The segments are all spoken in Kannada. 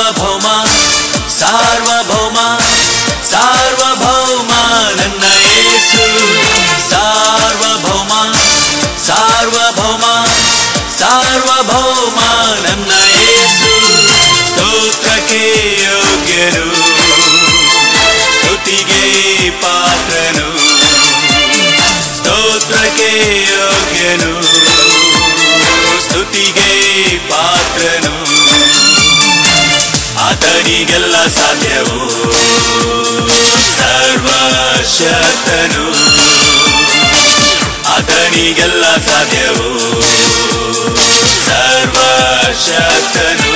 ಸಾರ್ವಭೌಮ ಸಾರ್ವಭೌಮ ಸಾರ್ವಭೌಮ ನನ್ನ ಯೇಸು ಸಾರ್ವಭೌಮ ಸಾರ್ವಭೌಮ ಸಾರ್ವಭೌಮ ನನ್ನ ಯೇಸು ಸ್ತೋತ್ರಕ್ಕೆ ಯೋಗ್ಯನು ಸ್ತುತಿಗೆ ಪಾತ್ರನು ಸ್ತೋತ್ರಕ್ಕೆ ಯೋಗ್ಯನು ಸ್ತುತಿಗೆ ಪಾತ್ರನು ಆತನಿಗೆಲ್ಲ ಸಾಧ್ಯವು ಸರ್ವಶಕ್ತನು ಆತನಿಗೆಲ್ಲ ಸಾಧ್ಯವು ಸರ್ವಶಕ್ತನು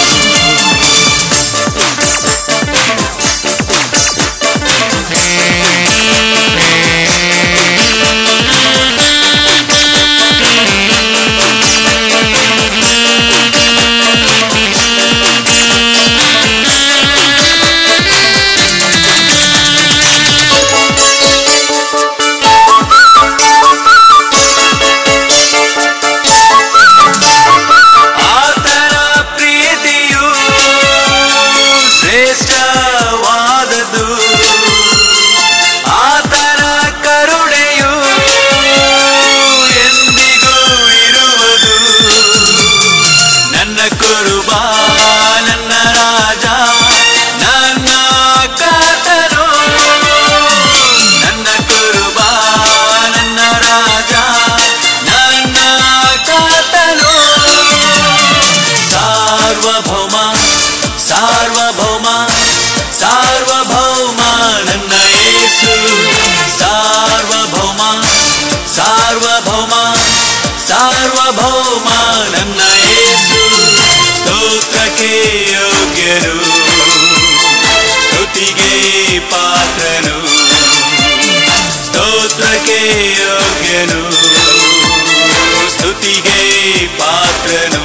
ಆತನ ಪ್ರೀತಿಯು ಶ್ರೇಷ್ಠವಾದದ್ದು ಆತನ ಕರುಣೆಯು ಎಂದಿಗೂ ಇರುವುದು ನನ್ನ ಕುರುಬ ನನ್ನ ರಾಜ ನನ್ನ ಕಾತನು ನನ್ನ ಕುರುಬ ನನ್ನ ರಾಜ ನನ್ನ ಕಾತನು ಸಾರ್ವಭೌಮ ಸಾರ್ವಭೌಮ ಸಾರ್ವಭೌಮ ನನ್ನ ಯೇಸು ಸಾರ್ವಭೌಮ ಸಾರ್ವಭೌಮ ಸಾರ್ವಭೌಮ ನನ್ನ ಯೇಸು ಸ್ತೋತ್ರಕ್ಕೆ ಯೋಗ್ಯನು ಸ್ತುತಿಗೆ ಪಾತ್ರನು ಸ್ತೋತ್ರಕ್ಕೆ ಯೋಗ್ಯನು ಸ್ತುತಿಗೆ ಪಾತ್ರನು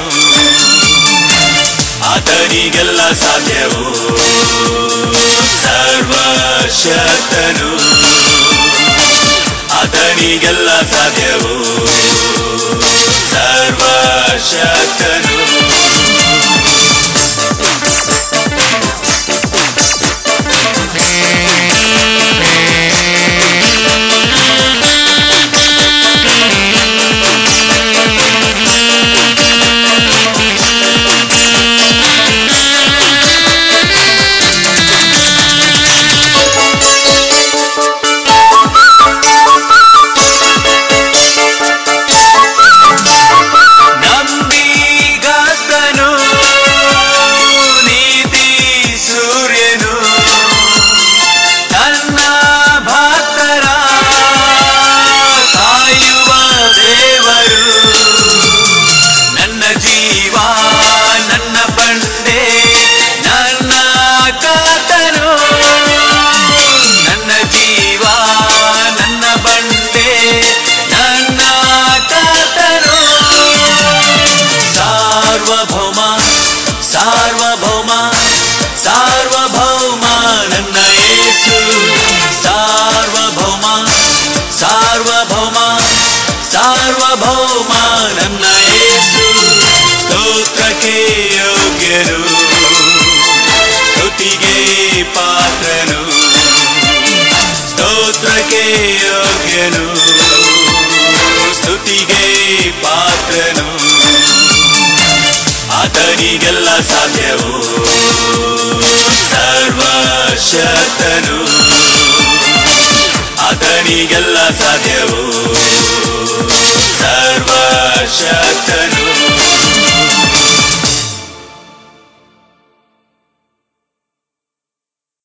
ಆತನಿಗೆಲ್ಲ ಸಾಧ್ಯವು ಸರ್ವಶಕ್ತನು ಆತನಿಗೆಲ್ಲ ಸಾಧ್ಯವು ಸರ್ವಶಕ್ತನು ನಂಬಿಗಸ್ತನು ನೀತಿ ಸೂರ್ಯನು ತನ್ನ ಭಕ್ತರ ಕಾಯುವ ದೇವರು ನನ್ನ ಜೀವ ನನ್ನ ಬಂಡೆ ನನ್ನ ಕಾತನು ನನ್ನ ಜೀವ ನನ್ನ ಬಂಡೆ ನನ್ನ ಕಾತನು ಸಾರ್ವಭೌಮ ಸಾರ್ವಭೌಮ ಸಾರ್ವಭೌಮ ನನ್ನ ಯೇಸು ಸಾರ್ವಭೌಮ ಸಾರ್ವಭೌಮ ಸಾರ್ವಭೌಮ ನನ್ನ ಯೇಸು ಸ್ತೋತ್ರಕ್ಕೆ ಯೋಗ್ಯನು ಸ್ತುತಿಗೆ ಪಾತ್ರನು ಸ್ತೋತ್ರಕ್ಕೆ ಯೋಗ್ಯನು ಸ್ತುತಿಗೆ ಪಾತ್ರನು ಆತನಿಗೆಲ್ಲ ಸಾಧ್ಯವು ಸರ್ವಶಕ್ತನು ಆತನಿಗೆಲ್ಲ ಸಾಧ್ಯವು ಸರ್ವಶಕ್ತನು